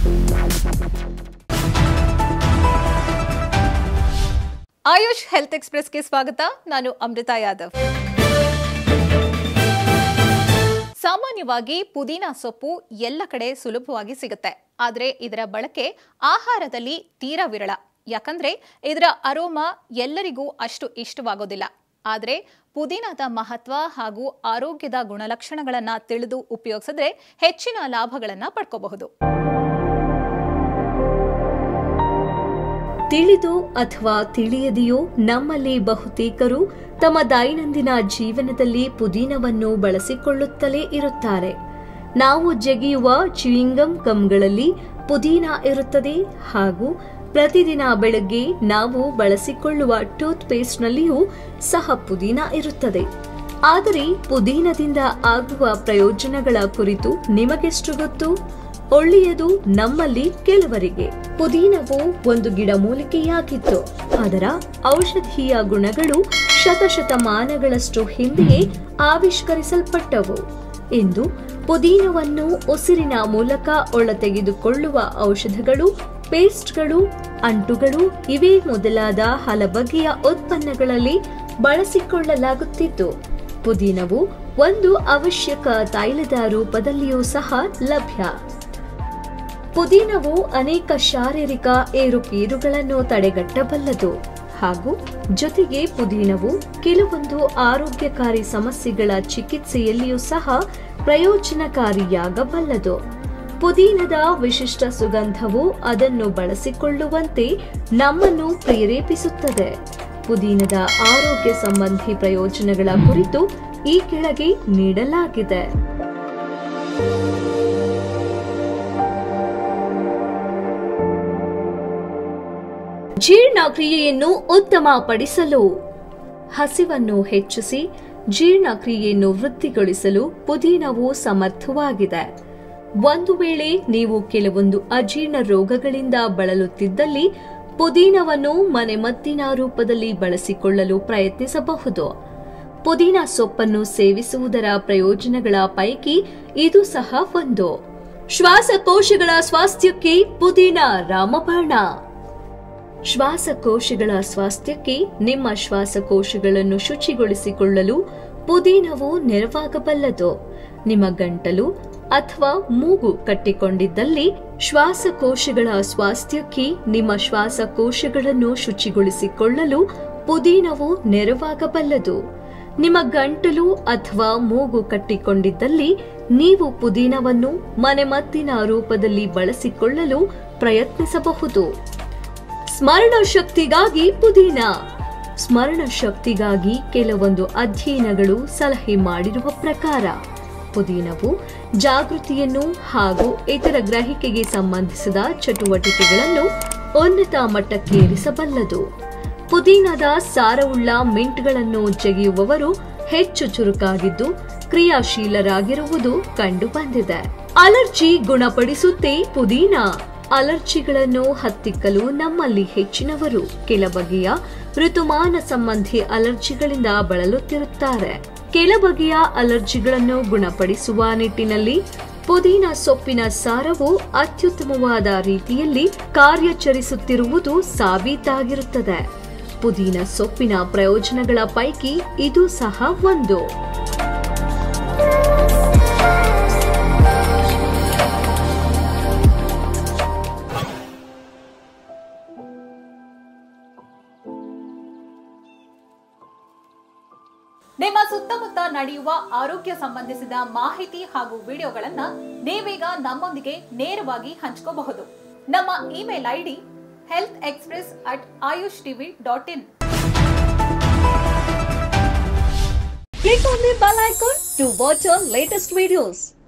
AYUSH health ಎಕ್ಸ್ಪ್ರೆಸ್ಗೆ ಸ್ವಾಗತ ನಾನು ಅಮೃತಾ ಯಾದವ್ ಸಾಮಾನ್ಯವಾಗಿ ಪುದೀನ ಸೊಪ್ಪು ಎಲ್ಲ ಕಡೆ ಸುಲಭವಾಗಿ ಸಿಗುತ್ತೆ ಆದರೆ ಇದರ ಬಳಕೆ ಆಹಾರದಲ್ಲಿ ತೀರಾ ವಿರಳ ಯಾಕಂದ್ರೆ ಇದರ ಅರೋಮ ಎಲ್ಲರಿಗೂ ಅಷ್ಟು ಇಷ್ಟವಾಗೋದಿಲ್ಲ ಆದರೆ ಪುದೀನದ ಮಹತ್ವ ಹಾಗೂ ಆರೋಗ್ಯದ ಗುಣಲಕ್ಷಣಗಳನ್ನು ತಿಳಿದು ಉಪಯೋಗಿಸಿದ್ರೆ ಹೆಚ್ಚಿನ ಲಾಭಗಳನ್ನು ಪಡ್ಕೋಬಹುದು ತಿಳಿದು ಅಥವಾ ತಿಳಿಯದೆಯೋ ನಮ್ಮಲ್ಲಿ ಬಹುತೇಕರು ತಮ್ಮ ದೈನಂದಿನ ಜೀವನದಲ್ಲಿ ಪುದೀನವನ್ನು ಬಳಸಿಕೊಳ್ಳುತ್ತಲೇ ಇರುತ್ತಾರೆ ನಾವು ಜಗಿಯುವ ಚ್ಯೂಯಿಂಗಮ್ ಗಮ್ಗಳಲ್ಲಿ ಪುದೀನ ಇರುತ್ತದೆ ಹಾಗೂ ಪ್ರತಿದಿನ ಬೆಳಗ್ಗೆ ನಾವು ಬಳಸಿಕೊಳ್ಳುವ ಟೂತ್ ಪೇಸ್ಟ್ನಲ್ಲಿಯೂ ಸಹ ಪುದೀನ ಇರುತ್ತದೆ ಆದರೆ ಪುದೀನದಿಂದ ಆಗುವ ಪ್ರಯೋಜನಗಳ ಕುರಿತು ನಿಮಗೆಷ್ಟು ಗೊತ್ತು ಒಳ್ಳೆಯದು ನಮ್ಮಲ್ಲಿ ಕೆಲವರಿಗೆ ಪುದೀನವು ಒಂದು ಗಿಡಮೂಲಿಕೆಯಾಗಿತ್ತು ಅದರ ಔಷಧೀಯ ಗುಣಗಳು ಶತಶತಮಾನಗಳಷ್ಟು ಹಿಂದೆಯೇ ಆವಿಷ್ಕರಿಸಲ್ಪಟ್ಟವು ಇಂದು ಪುದೀನವನ್ನು ಉಸಿರಿನ ಮೂಲಕ ಒಳತೆಗೆದುಕೊಳ್ಳುವ ಔಷಧಗಳು ಪೇಸ್ಟ್ಗಳು ಅಂಟುಗಳು ಇವೇ ಮೊದಲಾದ ಹಲಬಗೆಯ ಉತ್ಪನ್ನಗಳಲ್ಲಿ ಬಳಸಿಕೊಳ್ಳಲಾಗುತ್ತಿತ್ತು ಪುದೀನವು ಒಂದು ಅವಶ್ಯಕ ತೈಲದ ರೂಪದಲ್ಲಿಯೂ ಸಹ ಲಭ್ಯ ಪುದೀನವು ಅನೇಕ ಶಾರೀರಿಕ ಏರುಪೇರುಗಳನ್ನು ತಡೆಗಟ್ಟಬಲ್ಲದು ಹಾಗೂ ಜೊತೆಗೆ ಪುದೀನವು ಕೆಲವೊಂದು ಆರೋಗ್ಯಕಾರಿ ಸಮಸ್ಯೆಗಳ ಚಿಕಿತ್ಸೆಯಲ್ಲಿಯೂ ಸಹ ಪ್ರಯೋಜನಕಾರಿಯಾಗಬಲ್ಲದು ಪುದೀನದ ವಿಶಿಷ್ಟ ಸುಗಂಧವು ಅದನ್ನು ಬಳಸಿಕೊಳ್ಳುವಂತೆ ನಮ್ಮನ್ನು ಪ್ರೇರೇಪಿಸುತ್ತದೆ ಪುದೀನದ ಆರೋಗ್ಯ ಸಂಬಂಧಿ ಪ್ರಯೋಜನಗಳ ಕುರಿತು ಈ ಕೆಳಗೆ ನೀಡಲಾಗಿದೆ ಜೀರ್ಣಕ್ರಿಯೆಯನ್ನು ಉತ್ತಮಪಡಿಸಲು ಹಸಿವನ್ನು ಹೆಚ್ಚಿಸಿ ಜೀರ್ಣಕ್ರಿಯೆಯನ್ನು ವೃದ್ಧಿಗೊಳಿಸಲು ಪುದೀನವು ಸಮರ್ಥವಾಗಿದೆ ಒಂದು ವೇಳೆ ನೀವು ಕೆಲವೊಂದು ಅಜೀರ್ಣ ರೋಗಗಳಿಂದ ಬಳಲುತ್ತಿದ್ದಲ್ಲಿ ಪುದೀನವನ್ನು ಮನೆಮದ್ದಿನ ರೂಪದಲ್ಲಿ ಬಳಸಿಕೊಳ್ಳಲು ಪ್ರಯತ್ನಿಸಬಹುದು ಪುದೀನ ಸೊಪ್ಪನ್ನು ಸೇವಿಸುವುದರ ಪ್ರಯೋಜನಗಳ ಪೈಕಿ ಇದು ಸಹ ಒಂದು ಶ್ವಾಸಕೋಶಗಳ ಸ್ವಾಸ್ಥ್ಯಕ್ಕೆ ಪುದೀನ ರಾಮಬಾಣ ಶ್ವಾಸಕೋಶಗಳ ಸ್ವಾಸ್ಥ್ಯಕ್ಕೆ ನಿಮ್ಮ ಶ್ವಾಸಕೋಶಗಳನ್ನು ಶುಚಿಗೊಳಿಸಿಕೊಳ್ಳಲು ಪುದೀನವು ನೆರವಾಗಬಲ್ಲದು ನಿಮ್ಮ ಗಂಟಲು ಅಥವಾ ಮೂಗು ಕಟ್ಟಿಕೊಂಡಿದ್ದಲ್ಲಿ ಶ್ವಾಸಕೋಶಗಳ ಸ್ವಾಸ್ಥ್ಯಕ್ಕೆ ನಿಮ್ಮ ಶ್ವಾಸಕೋಶಗಳನ್ನು ಶುಚಿಗೊಳಿಸಿಕೊಳ್ಳಲು ಪುದೀನವು ನೆರವಾಗಬಲ್ಲದು ನಿಮ್ಮ ಗಂಟಲು ಅಥವಾ ಮೂಗು ಕಟ್ಟಿಕೊಂಡಿದ್ದಲ್ಲಿ ನೀವು ಪುದೀನವನ್ನು ಮನೆಮದ್ದಿನ ರೂಪದಲ್ಲಿ ಬಳಸಿಕೊಳ್ಳಲು ಪ್ರಯತ್ನಿಸಬಹುದು ಸ್ಮರಣ ಶಕ್ತಿಗಾಗಿ ಪುದೀನ ಸ್ಮರಣ ಶಕ್ತಿಗಾಗಿ ಕೆಲವೊಂದು ಅಧ್ಯಯನಗಳು ಸಲಹೆ ಮಾಡಿರುವ ಪ್ರಕಾರ ಪುದೀನವು ಜಾಗೃತಿಯನ್ನು ಹಾಗೂ ಇತರ ಗ್ರಹಿಕೆಗೆ ಸಂಬಂಧಿಸಿದ ಚಟುವಟಿಕೆಗಳನ್ನು ಉನ್ನತ ಮಟ್ಟಕ್ಕೇರಿಸಬಲ್ಲದು ಪುದೀನದ ಸಾರವುಳ್ಳ ಮಿಂಟ್ಗಳನ್ನು ಜಗಿಯುವವರು ಹೆಚ್ಚು ಚುರುಕಾಗಿದ್ದು ಕ್ರಿಯಾಶೀಲರಾಗಿರುವುದು ಕಂಡುಬಂದಿದೆ ಅಲರ್ಜಿ ಗುಣಪಡಿಸುತ್ತೆ ಪುದೀನ ಅಲರ್ಜಿಗಳನ್ನು ಹತ್ತಿಕ್ಕಲು ನಮ್ಮಲ್ಲಿ ಹೆಚ್ಚಿನವರು ಕೆಲ ಬಗೆಯ ಋತುಮಾನ ಸಂಬಂಧಿ ಅಲರ್ಜಿಗಳಿಂದ ಬಳಲುತ್ತಿರುತ್ತಾರೆ ಕೆಲ ಬಗೆಯ ಅಲರ್ಜಿಗಳನ್ನು ಗುಣಪಡಿಸುವ ನಿಟ್ಟಿನಲ್ಲಿ ಪುದೀನ ಸೊಪ್ಪಿನ ಸಾರವು ಅತ್ಯುತ್ತಮವಾದ ರೀತಿಯಲ್ಲಿ ಕಾರ್ಯಾಚರಿಸುತ್ತಿರುವುದು ಸಾಬೀತಾಗಿರುತ್ತದೆ ಪುದೀನ ಸೊಪ್ಪಿನ ಪ್ರಯೋಜನಗಳ ಪೈಕಿ ಇದು ಸಹ ಒಂದು ನಿಮ್ಮ ಸುತ್ತಮುತ್ತ ನಡೆಯುವ ಆರೋಗ್ಯ ಸಂಬಂಧಿಸಿದ ಮಾಹಿತಿ ಹಾಗೂ ವಿಡಿಯೋಗಳನ್ನ ನೀವೀಗ ನಮ್ಮೊಂದಿಗೆ ನೇರವಾಗಿ ಹಂಚ್ಕೋಬಹುದು ನಮ್ಮ email ID health express at Ayush TV dot in Click on the bell icon to watch our latest videos.